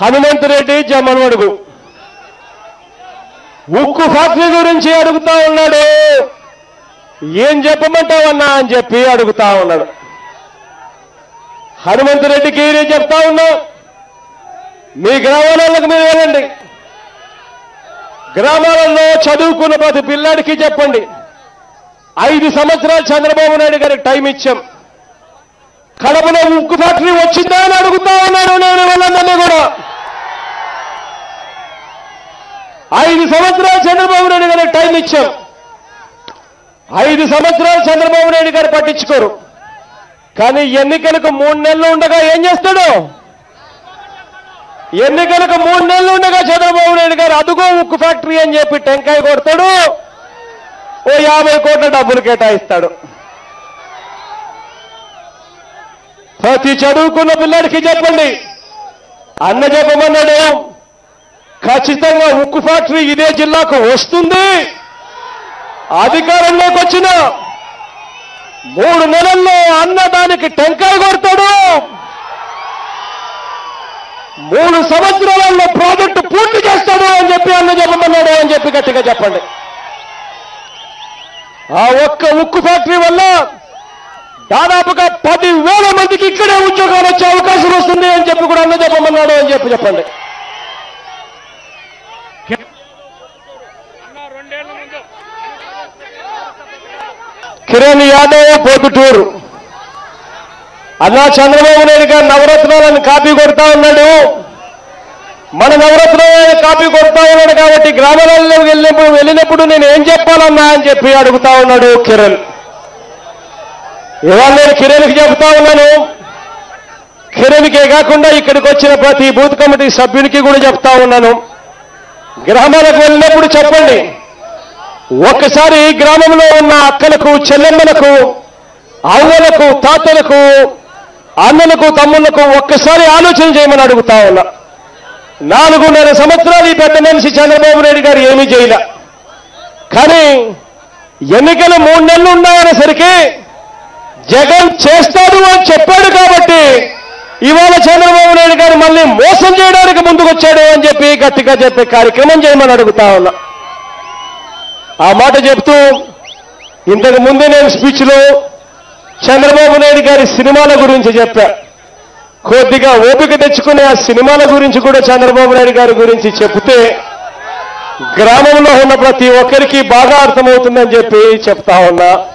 హనుమంతరెడ్డి జమ్మనమడుగు ఉక్కు ఫ్యాక్టరీ గురించి అడుగుతా ఉన్నాడు ఏం చెప్పమంటావన్నా అని చెప్పి అడుగుతా ఉన్నాడు హనుమంతరెడ్డికి నేను చెప్తా ఉన్నా మీ గ్రామాలకు మీరు వెళ్ళండి గ్రామాలలో చదువుకున్న ప్రతి పిల్లాడికి చెప్పండి ఐదు సంవత్సరాలు చంద్రబాబు నాయుడు గారికి టైం ఇచ్చాం కడపలో ఉక్కు ఫ్యాక్టరీ వచ్చిందా అని అడుగుతా ఉన్నాను నేను వాళ్ళందరినీ కూడా ఐదు సంవత్సరాలు చంద్రబాబు నాయుడు గారికి టైం ఇచ్చాం ఐదు సంవత్సరాలు చంద్రబాబు నాయుడు గారు పట్టించుకోరు కానీ ఎన్నికలకు మూడు నెలలు ఉండగా ఏం చేస్తాడు ఎన్నికలకు మూడు నెలలు ఉండగా చంద్రబాబు నాయుడు గారు అదుగో ఉక్కు ఫ్యాక్టరీ అని చెప్పి టెంకాయ కొడతాడు ఓ యాభై కోట్ల డబ్బులు కేటాయిస్తాడు ప్రతి చదువుకున్న పిల్లాడికి చెప్పండి అన్న చెప్పమన్నాడు ఖచ్చితంగా ఉక్కు ఫ్యాక్టరీ ఇదే జిల్లాకు వస్తుంది అధికారంలోకి వచ్చిన మూడు నెలల్లో అన్న దానికి టెంకాయ కొడతాడు మూడు సంవత్సరాలలో ప్రాజెక్టు పూర్తి చేస్తాడు అని చెప్పి అన్న చెప్పమన్నాడు అని చెప్పి గట్టిగా చెప్పండి ఆ ఒక్క ఉక్కు ఫ్యాక్టరీ వల్ల దాదాపుగా పది వేల మందికి ఇక్కడే ఉద్యోగాలు వచ్చే అవకాశం వస్తుంది అని చెప్పి కూడా అన్న చెప్పమన్నాడు అని చెప్పి చెప్పండి కిరణ్ యాదవ్ పొద్దుటూరు అన్నా చంద్రబాబు నాయుడు గారు నవరత్నాలను కాపీ కొడతా ఉన్నాడు మన నవరత్నాలను కాపీ కొడతా ఉన్నాడు కాబట్టి గ్రామాలలో వెళ్ళినప్పుడు వెళ్ళినప్పుడు నేను ఏం చెప్పాలన్నా అని చెప్పి అడుగుతా ఉన్నాడు కిరణ్ ఇవాళ నేను కిరణ్కి చెబుతా ఉన్నాను కిరణ్కే కాకుండా ఇక్కడికి వచ్చిన ప్రతి బూత్ కమిటీ సభ్యునికి కూడా చెప్తా ఉన్నాను గ్రామాలకు వెళ్ళినప్పుడు చెప్పండి ఒక్కసారి గ్రామంలో ఉన్న అక్కలకు చెల్లెమ్మలకు అవ్వలకు తాతలకు అన్నలకు తమ్ముళ్లకు ఒక్కసారి ఆలోచన చేయమని అడుగుతా ఉన్నా నాలుగున్నర సంవత్సరాలు ఈ పెద్ద మనిషి చంద్రబాబు నాయుడు గారు ఏమీ చేయలే కానీ ఎన్నికలు మూడు నెలలు ఉన్నాయనేసరికి జగన్ చేస్తాడు అని చెప్పాడు కాబట్టి ఇవాళ చంద్రబాబు నాయుడు గారు మళ్ళీ మోసం చేయడానికి ముందుకొచ్చాడు అని చెప్పి గట్టిగా చెప్పే కార్యక్రమం చేయమని అడుగుతా ఉన్నా ఆ మాట చెప్తూ ఇంతకు ముందే నేను స్పీచ్లో చంద్రబాబు నాయుడు గారి సినిమాల గురించి చెప్పా కొద్దిగా ఓపిక తెచ్చుకునే ఆ సినిమాల గురించి కూడా చంద్రబాబు నాయుడు గారి గురించి చెబితే గ్రామంలో ఉన్న ప్రతి ఒక్కరికి బాగా అర్థమవుతుందని చెప్పి చెప్తా ఉన్నా